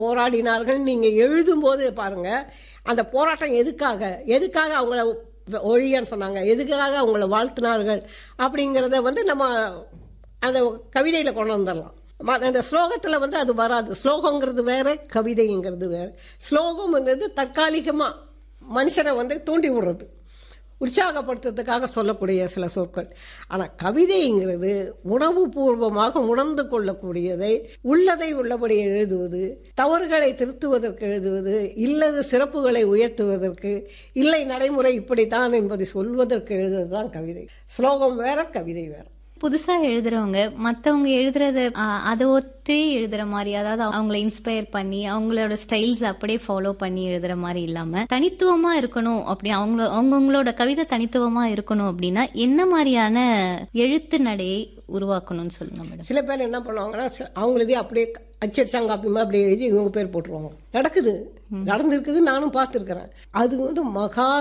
போராடினார்கள் நீங்க எழுதும்போது பாருங்க அந்த போராட்டம் எதுக்காக எதுக்காக அவங்கள ஒழியன்னு சொன்னாங்க எதுக்காக அவங்கள வாழ்த்தினார்கள் அப்படிங்கிறத வந்து நம்ம அந்த கவிதையில் கொண்டு வந்துடலாம் ம- அந்த ஸ்லோகத்தில் வந்து அது வராது ஸ்லோகங்கிறது வேற கவிதைங்கிறது வேற ஸ்லோகம்ங்கிறது தற்காலிகமாக மனுஷனை வந்து தூண்டி விடுறது உற்சாகப்படுத்துறதுக்காக சொல்லக்கூடிய சில சொற்கள் ஆனால் கவிதைங்கிறது உணவு பூர்வமாக உணர்ந்து கொள்ளக்கூடியதை உள்ளதை உள்ளபடி எழுதுவது தவறுகளை திருத்துவதற்கு எழுதுவது இல்லது சிறப்புகளை உயர்த்துவதற்கு இல்லை நடைமுறை இப்படித்தான் என்பதை சொல்வதற்கு எழுதுவது தான் கவிதை ஸ்லோகம் வேற கவிதை வேற புதுசா எழுதுறவங்க மத்தவங்க எழுதுறத ஆ, அதை ஒற்றே எழுதுற மாதிரி அதாவது அவங்கள இன்ஸ்பயர் பண்ணி அவங்களோட ஸ்டைல்ஸ் அப்படியே ஃபாலோ பண்ணி எழுதுற மாதிரி இல்லாம தனித்துவமா இருக்கணும் அப்படி அவங்க அவங்கவுங்களோட கவிதை தனித்துவமா இருக்கணும் அப்படின்னா என்ன மாதிரியான எழுத்து நடையை உருவாக்கணும்னு சொல்லுங்க மேடம் சில பேர் என்ன பண்ணுவாங்கன்னா சி- அவங்களதே அப்படியே அச்சடிச்சாங்க அப்படிமா அப்படியே எழுதி இவங்க பேர் போட்டுருவாங்க நடக்குது நடந்திருக்குது நானும் பார்த்துருக்குறேன் அது வந்து மகா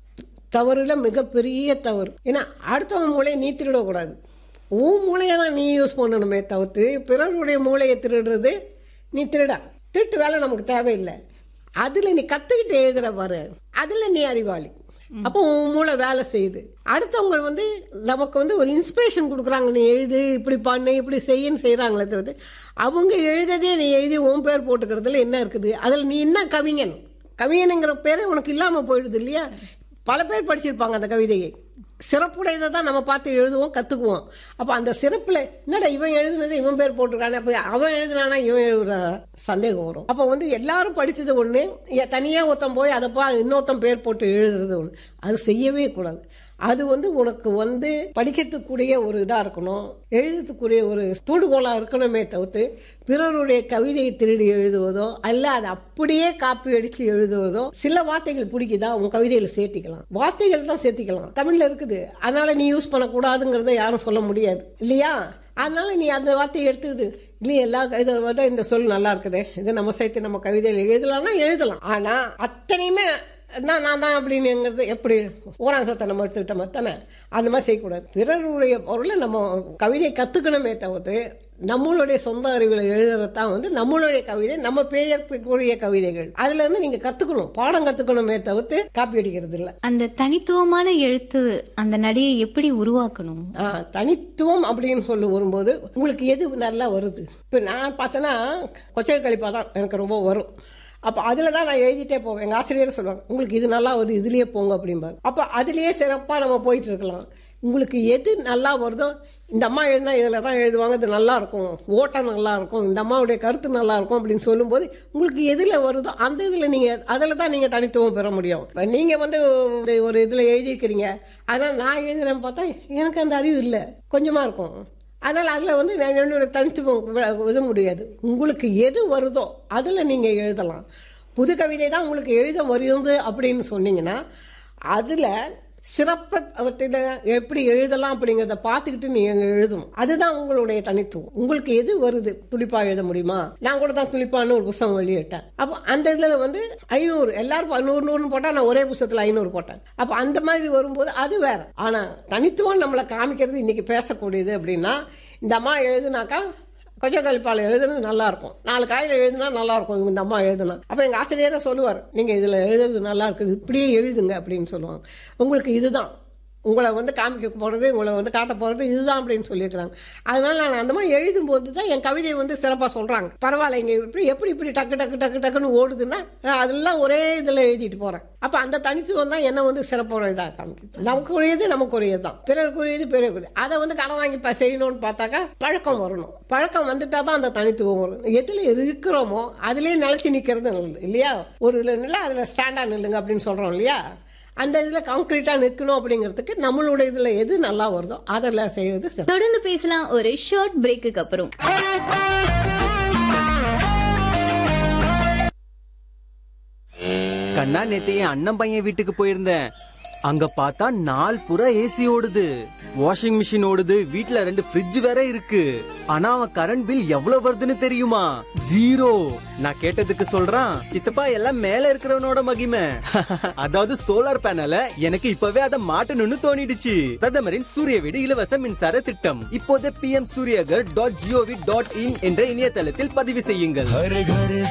தவறுல மிகப்பெரிய தவறு ஏன்னா அடுத்தவன் மூளையை நீ திருடக்கூடாது உன் மூளையை தான் நீ யூஸ் பண்ணணுமே தவிர்த்து பிறருடைய மூளையை திருடுறது நீ திருடா திருட்டு வேலை நமக்கு தேவையில்லை அதில் நீ கற்றுக்கிட்டு எழுதுற பாரு அதில் நீ அறிவாளி அப்போ உன் மூளை வேலை செய்யுது அடுத்தவங்க வந்து நமக்கு வந்து ஒரு இன்ஸ்பிரேஷன் கொடுக்குறாங்க நீ எழுது இப்படி பண்ணு இப்படி செய்யுன்னு செய்கிறாங்களே தவிர்த்து அவங்க எழுததே நீ எழுதி உன் பேர் போட்டுக்கிறதுல என்ன இருக்குது அதில் நீ என்ன கவிஞன் கவிஞனுங்கிற பேரே உனக்கு இல்லாமல் போயிடுது இல்லையா பல பேர் படிச்சிருப்பாங்க அந்த கவிதையை சிறப்புடையதை தான் நம்ம பார்த்து எழுதுவோம் கற்றுக்குவோம் அப்போ அந்த சிறப்பில் என்னடா இவன் எழுதுனது இவன் பேர் போட்டிருக்கானே அப்போ அவன் எழுதுனானா இவன் எழுதுறானா சந்தேகம் வரும் அப்போ வந்து எல்லாரும் படித்தது ஒன்று தனியாக ஒருத்தன் போய் அதை பா இன்னொருத்தன் பேர் போட்டு எழுதுறது ஒன்று அது செய்யவே கூடாது அது வந்து உனக்கு வந்து படிக்கிறதுக்குரிய ஒரு இதாக இருக்கணும் எழுதுறதுக்குரிய ஒரு தூண்டுகோலாக இருக்கணுமே தவிர்த்து பிறருடைய கவிதையை திருடி எழுதுவதோ அல்ல அதை அப்படியே காப்பி அடித்து எழுதுவதோ சில வார்த்தைகள் பிடிக்குதா உன் கவிதையில் சேர்த்திக்கலாம் வார்த்தைகள் தான் சேர்த்திக்கலாம் தமிழில் இருக்குது அதனால நீ யூஸ் பண்ணக்கூடாதுங்கிறத யாரும் சொல்ல முடியாது இல்லையா அதனால நீ அந்த வார்த்தையை எடுத்துது இல்லையா எல்லா இதை விட இந்த சொல் நல்லா இருக்குது இது நம்ம சேர்த்து நம்ம கவிதையில் எழுதலாம்னா எழுதலாம் ஆனால் அத்தனையுமே நான் நான் தான் அப்படின்னுங்கிறது எப்படி ஓராங்க சத்தை நம்ம எடுத்துக்கிட்ட தானே அந்த மாதிரி செய்யக்கூடாது பிறருடைய பொருளை நம்ம கவிதை கற்றுக்கணுமே தவிர்த்து நம்மளுடைய சொந்த அறிவில் எழுதுறது தான் வந்து நம்மளுடைய கவிதை நம்ம பெயர்க்கக்கூடிய கவிதைகள் அதுல இருந்து நீங்க கத்துக்கணும் பாடம் கத்துக்கணுமே தவிர்த்து காப்பி அடிக்கிறது இல்லை அந்த தனித்துவமான எழுத்து அந்த நடையை எப்படி உருவாக்கணும் ஆ, தனித்துவம் அப்படின்னு சொல்லி வரும்போது உங்களுக்கு எது நல்லா வருது இப்போ நான் பார்த்தேன்னா கொச்சை கழிப்பா தான் எனக்கு ரொம்ப வரும் அப்போ அதில் தான் நான் எழுதிட்டே போவேன் எங்கள் ஆசிரியர் சொல்லுவாங்க உங்களுக்கு இது நல்லா வருது இதுலேயே போங்க அப்படிம்பாரு அப்போ அதுலேயே சிறப்பாக நம்ம போயிட்டு இருக்கலாம் உங்களுக்கு எது நல்லா வருதோ இந்த அம்மா எழுதினா இதில் தான் எழுதுவாங்க இது நல்லா இருக்கும் ஓட்டம் நல்லா இருக்கும் இந்த அம்மாவுடைய கருத்து நல்லா இருக்கும் அப்படின்னு சொல்லும்போது உங்களுக்கு எதில் வருதோ அந்த இதில் நீங்கள் அதில் தான் நீங்கள் தனித்துவம் பெற முடியும் இப்போ நீங்கள் வந்து ஒரு- ஒரு இதில் எழுதியிருக்கிறீங்க அதனால் நான் எழுதுறேன்னு பார்த்தா எனக்கு அந்த அறிவு இல்லை கொஞ்சமாக இருக்கும் அதனால் அதில் வந்து நான் என்னோட தனித்துவம் வி- இது முடியாது உங்களுக்கு எது வருதோ அதில் நீங்கள் எழுதலாம் புது கவிதை தான் உங்களுக்கு எழுத வருது அப்படின்னு சொன்னீங்கன்னா அதில் சிறப்பை அவற்றில் எப்படி எழுதலாம் அப்படிங்கிறத பார்த்துக்கிட்டு நீங்கள் எழுதணும் அதுதான் உங்களுடைய தனித்துவம் உங்களுக்கு எது வருது துளிப்பா எழுத முடியுமா நான் கூட தான் துளிப்பான்னு ஒரு புத்தகம் வெளியிட்டேன் அப்போ அந்த இதில் வந்து ஐநூறு எல்லாரும் நூறு நூறுன்னு போட்டால் நான் ஒரே புத்தகத்தில் ஐநூறு போட்டேன் அப்போ அந்த மாதிரி வரும்போது அது வேற ஆனால் தனித்துவம் நம்மளை காமிக்கிறது இன்னைக்கு பேசக்கூடியது அப்படின்னா இந்த அம்மா எழுதுனாக்கா கொஞ்சம் கழிப்பால் எழுதுனது நல்லா இருக்கும் நாலு காயில் எழுதுனா நல்லா இருக்கும் இந்த அம்மா எழுதுனா அப்போ எங்கள் ஆசிரியரை சொல்லுவார் நீங்கள் இதில் எழுதுறது நல்லா இருக்குது இப்படியே எழுதுங்க அப்படின்னு சொல்லுவாங்க உங்களுக்கு இதுதான் உங்களை வந்து காமிக்க போகிறது உங்களை வந்து காட்ட போகிறது இதுதான் அப்படின்னு சொல்லியிருக்கிறாங்க அதனால நான் அந்த மாதிரி எழுதும்போது தான் என் கவிதையை வந்து சிறப்பாக சொல்கிறாங்க பரவாயில்ல இங்கே இப்படி எப்படி இப்படி டக்கு டக்கு டக்கு டக்குன்னு ஓடுதுன்னா நான் அதெல்லாம் ஒரே இதில் எழுதிட்டு போகிறேன் அப்போ அந்த தனித்துவம் தான் என்ன வந்து சிறப்போட இதாக காமிக்குது நமக்குரியது நமக்குரியது தான் பிறருக்குரியது பிறருக்குரியது அதை வந்து கடன் வாங்கி ப- செய்யணும்னு பார்த்தாக்கா பழக்கம் வரணும் பழக்கம் வந்துட்டா தான் அந்த தனித்துவம் வரும் எதில் இருக்கிறோமோ அதுலேயே நிலச்சி நிற்கிறது நல்லது இல்லையா ஒரு இதில் நில்ல அதில் ஸ்டாண்டாக நில்லுங்க அப்படின்னு சொல்கிறோம் இல்லையா அந்த இதில் கான்க்ரீட்டாக நிற்கணும் அப்படிங்கிறதுக்கு நம்மளோட இதில் எது நல்லா வருதோ அதில் செய்யறது சிறப்பு தொடர்ந்து பேசலாம் ஒரு ஷார்ட் பிரேக்குக்கு அப்புறம் கண்ணா நேத்து என் அண்ணன் பையன் வீட்டுக்கு போயிருந்தேன் அங்க பார்த்தா நாள் புறா ஏசி ஓடுது வாஷிங் மிஷின் ஓடுது வீட்ல ரெண்டு ஃப்ரிட்ஜ் வேற இருக்கு ஆனா அவன் கரண்ட் பில் எவ்வளவு வருதுன்னு தெரியுமா ஜீரோ நான் கேட்டதுக்கு சொல்றான் சித்தப்பா எல்லாம் மேல இருக்கிறவனோட மகிமை அதாவது சோலார் பேனல எனக்கு இப்பவே அதை மாட்டணும்னு தோணிடுச்சு பிரதமரின் சூரிய வீடு இலவச மின்சார திட்டம் இப்போதே P M Suryaghar dot gov dot in என்ற இணையதளத்தில் பதிவு செய்யுங்கள் हर घर